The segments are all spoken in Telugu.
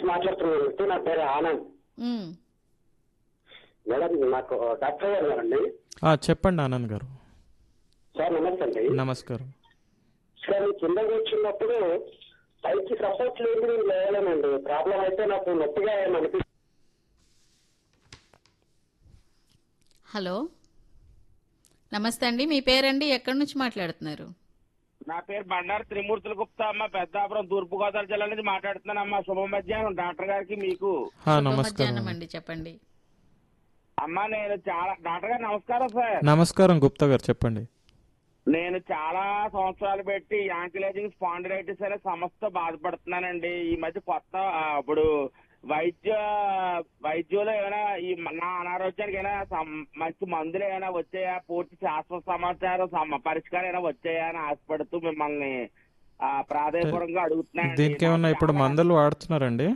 మాట్లాడుతున్నాను నా పేరు ఆనంద్ ఉమ్, మేడం నాకు డాక్టర్ గారు ఉన్నారండి ఆ, చెప్పండి ఆనంద్ గారు సార్ నమస్తే అండి నమస్కారం సార్ కింద కూర్చున్నప్పుడు పైకి సపోర్ట్ లేదు నేను లేవలేనండి ప్రాబ్లం అయితే నాకు నొప్పిగా ఏమనిపి హలో నమస్తే అండి మీ పేరండి ఎక్కడి నుంచి మాట్లాడుతున్నారు నా పేరు బండారు త్రిమూర్తుల గుప్తా అమ్మ పెద్దాపురం తూర్పు గోదావరి జిల్లా నుంచి మాట్లాడుతున్నానమ్మా శుభ మధ్యాహ్నం డాక్టర్ గారికి మీకు ఆ, శుభ నమస్కారం మధ్యాహ్నం అండి చెప్పండి అమ్మా నేను చాలా డాక్టర్ గారు నమస్కారం సార్ నమస్కారం గుప్తా గారు చెప్పండి నేను చాలా సంవత్సరాలు పెట్టి యాంకిలైజింగ్ స్పాండిలైటిస్ అనే సమస్యతో బాధపడుతున్నానండి ఈ మధ్య కొత్త ఆ, ఇప్పుడు వైద్య వైద్యులు ఏమైనా ఈ నా అనారోగ్యానికి ఏమైనా సం- మంచి మందులు ఏమైనా వచ్చాయా పూర్తి శాస్త్ర సమాచారం సమ- పరిష్కారం ఏమైనా వచ్చాయా అని ఆశపడుతూ మిమ్మల్ని ఆ, ప్రాధాయపూర్వకంగా అడుగుతున్నాను దీనికి ఏమన్నా ఇప్పుడు మందులు వాడుతున్నారండి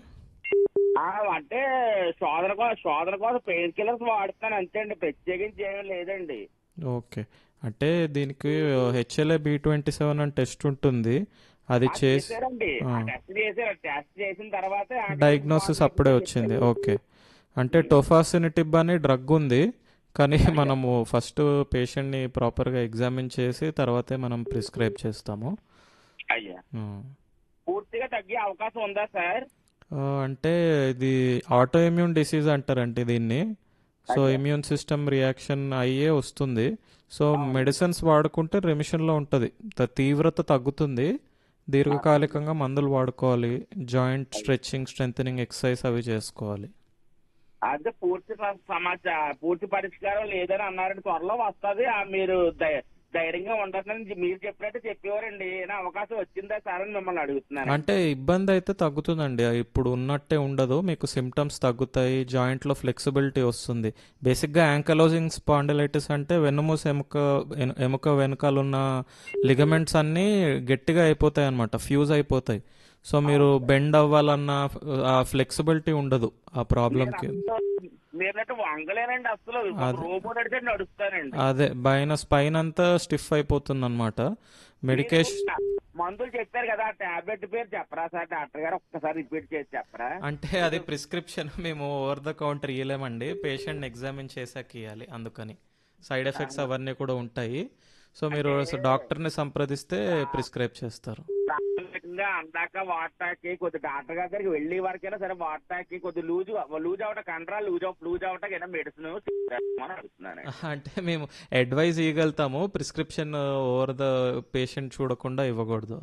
అంటే శోధన కోసం శోధన కోసం పెయిన్ కిల్లర్స్ వాడుతున్నాను అంతే అండి ప్రత్యేకించి ఏమీ లేదండి ఓకే అంటే దీనికి హెచ్ఎల్ఏ బి ట్వంటీ సెవెన్ అని టెస్ట్ ఉంటుంది అది ఆ చేసి చేశారండి ఆ. టెస్ట్ చేశారు టెస్ట్ చేసిన తర్వాత డయాగ్నోసిస్ అప్పుడే వచ్చింది ఓకే అంటే టొఫాసినిటిబ్ అని డ్రగ్ ఉంది కానీ మనము ఫస్ట్ పేషెంట్ని ప్రాపర్గా ఎగ్జామిన్ చేసి తర్వాతే మనం ప్రిస్క్రైబ్ చేస్తాము అయ్యా ఆ. పూర్తిగా తగ్గే అవకాశం ఉందా సార్ ఆ, అంటే ఇది ఆటో ఇమ్యూన్ డిసీజ్ అంటారంటే దీన్ని సో ఇమ్యూన్ సిస్టమ్ రియాక్షన్ అయ్యే వస్తుంది సో మెడిసిన్స్ వాడుకుంటే రెమిషన్లో ఉంటుంది త- తీవ్రత తగ్గుతుంది దీర్ఘకాలికంగా మందులు వాడుకోవాలి జాయింట్ స్ట్రెచ్చింగ్ స్ట్రెంగ్ ఎక్సర్సైజ్ అవి చేసుకోవాలి అదే పూర్తి స- సమాచారం పూర్తి పరిష్కారం లేదని అన్నారండి త్వరలో వస్తుంది మీరు ధై- ధైర్యంగా ఉండదని మీరు చెప్పినట్టు చెప్పేవారండి ఏమైనా అవకాశం వచ్చిందా సార్ అని మిమ్మల్ని అడుగుతున్నాను అంటే ఇబ్బంది అయితే తగ్గుతుందండి ఇప్పుడు ఉన్నట్టే ఉండదు మీకు సిమ్టమ్స్ తగ్గుతాయి జాయింట్లో ఫ్లెక్సిబిలిటీ వస్తుంది బేసిక్గా యాంకలోజింగ్ స్పాండిలైటిస్ అంటే వెన్నుమూస ఎముక ఎను- ఎముక వెనకాల ఉన్న లిగమెంట్స్ అన్నీ గట్టిగా అయిపోతాయి అనమాట ఫ్యూజ్ అయిపోతాయి సో మీరు బెండ్ అవ్వాలన్న ఆ ఫ్లెక్సిబిలిటీ ఉండదు ఆ ప్రాబ్లంకి మీరన్నట్టు వంగలేనండి అసలు అదే. రోబో నడితే నడుస్తానండి అదే పైన స్పైన్ అంతా స్టిఫ్ అయిపోతుంది అనమాట మెడికేషన్ మీరు మందులు చెప్పారు కదా ఆ టాబ్లెట్ పేరు చెప్పరా సార్ డాక్టర్ గారు ఒక్కసారి రిపీట్ చేసి చెప్పరా అంటే అది ప్రిస్క్రిప్షన్ మేము ఓవర్ ద కౌంటర్ ఇవ్వలేమండి పేషెంట్ ఎగ్జామిన్ చేశాక ఇవ్వాలి అందుకని సైడ్ ఎఫెక్ట్స్ అవన్నీ కూడా ఉంటాయి సో మీరు డాక్టర్ని సంప్రదిస్తే ప్రిస్క్రైబ్ చేస్తారు ప్రాథమికంగా అందాక వాటాకి కొద్ది డాక్టర్ గారి దగ్గరికి వెళ్ళే వరకైనా సరే వాటాకి కొద్ది లూజ్ లూజ్ అవట కండ్రా లూజ్ అవ లూజ్ అవటకి ఏదైనా మెడిసిన్ అని అడుగుతున్నాను అంటే మేము అడ్వైజ్ ఇవ్వగలుగుతాము ప్రిస్క్రిప్షన్ ఓవర్ ద పేషెంట్ చూడకుండా ఇవ్వకూడదు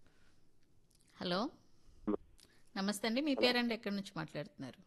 హలో నమస్తే అండి మీ పేరండి ఎక్కడి నుంచి మాట్లాడుతున్నారు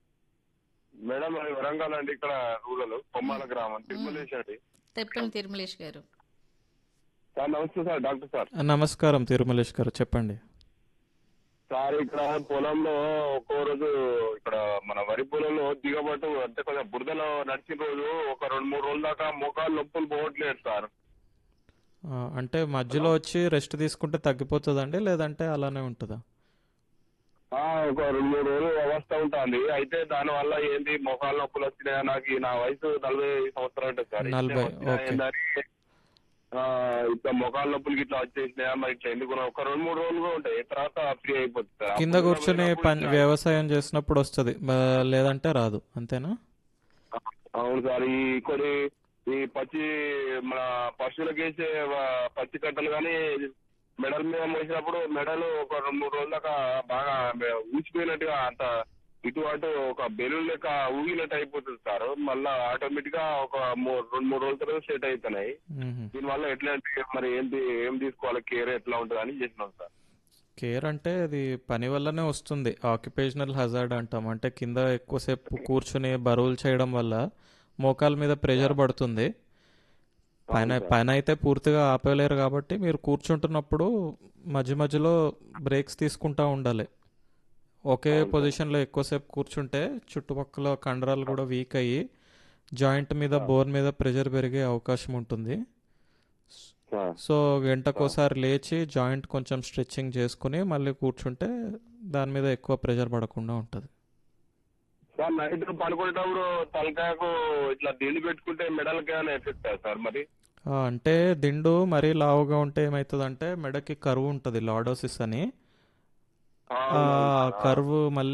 మేడం అది వరంగల్ అండి ఇక్కడ రూరల్ కొమ్మాల గ్రామం తిరుమలేశ్ అండి తెప్పని తిరుమలేష్ గారు సార్ నమస్తే సార్ డాక్టర్ సార్ నమస్కారం తిరుమలేష్ గారు చెప్పండి సార్ ఇక్కడ పొలంలో ఒక్కో రోజు ఇక్కడ మన వరి పొలంలో దిగబట్టు అంటే కొంచెం బురదలో నడిచిన రోజు ఒక రెండు మూడు రోజుల దాకా మోకాలు నొప్పులు పోవట్లేదు సార్ ఆ, అంటే మధ్యలో వచ్చి రెస్ట్ తీసుకుంటే తగ్గిపోతుందండి లేదంటే అలానే ఉంటుందా ఆ, ఒక రెండు మూడు రోజులు అవస్థ ఉంటుంది అయితే దాని వల్ల ఏంటి మోకాలు నొప్పులు వచ్చినాయా నాకు ఈ నా వయసు నలభై సంవత్సరాలు ఉంటుంది సార్ ఇట్లే నలభై, వచ్చినాయా ఓకే. ఏందని, ఆ, ఇట్లా మోకాలు నొప్పులు ఇట్లా వచ్చేసినాయా మరి ఇట్లా ఎందుకు ఒక రెండు మూడు రోజులు కూడా ఉంటాయి తర్వాత ఫ్రీ అయిపోతుంది సార్ కింద అప్పుడు కూర్చొని పోయినప్పుడు పని ఇట్లా- వ్యవసాయం చేసినప్పుడు వస్తుంది లేదంటే రాదు అంతేనా అవును సార్ ఈ కొన్ని ఈ పచ్చి మన పశువులకు వేసే వ- పచ్చి కట్టలు కానీ మెడల మీద మోసినప్పుడు మెడలు ఒక రెండు మూడు రోజుల దాకా బాగా మె- ఊసిపోయినట్టుగా అంత ఇటు అటు ఒక బెలూన్ లెక్క ఊగినట్టు అయిపోతుంది సార్ మళ్ళా ఆటోమేటిక్ గా ఒక మూ- రెండు మూడు రోజుల తర్వాత సెట్ అవుతున్నాయి మ్మ్. దీనివల్ల ఎట్లా అంటే మరి ఏంటి ఏం తీసుకోవాలి కేర్ ఎట్లా ఉంటుంది అని చేసినాం సార్ కేర్ అంటే అది పని వల్లనే వస్తుంది ఆక్యుపేషనల్ హజార్డ్ అంటాం అంటే కింద ఎక్కువసేపు కూర్చుని బరువులు చేయడం వల్ల మోకాల మీద ప్రెషర్ పడుతుంది పైన పైన అయితే పూర్తిగా ఆపలేరు కాబట్టి మీరు కూర్చుంటున్నప్పుడు మధ్య మధ్యలో బ్రేక్స్ తీసుకుంటా ఉండాలి ఒకే పొజిషన్లో ఎక్కువసేపు కూర్చుంటే చుట్టుపక్కల కండరాలు కూడా వీక్ అయ్యి జాయింట్ మీద బోన్ మీద ప్రెషర్ పెరిగే అవకాశం ఉంటుంది సార్ సో గంటకోసారి లేచి జాయింట్ కొంచెం స్ట్రెచ్చింగ్ చేసుకుని మళ్ళీ కూర్చుంటే దాని మీద ఎక్కువ ప్రెషర్ పడకుండా ఉంటుంది సార్ నైట్ పడుకునేటప్పుడు తలకాయకు ఇట్లా దిండి పెట్టుకుంటే మెడలకి ఏమైనా ఎఫెక్ట్ సార్ మరి ఆ, అంటే దిండు మరీ లావుగా ఉంటే ఏమవుతుందంటే మెడకి కరువు ఉంటుంది లాడోసిస్ అని ఆ, ఆ అవును, అవును. కర్వ్ మళ్ళీ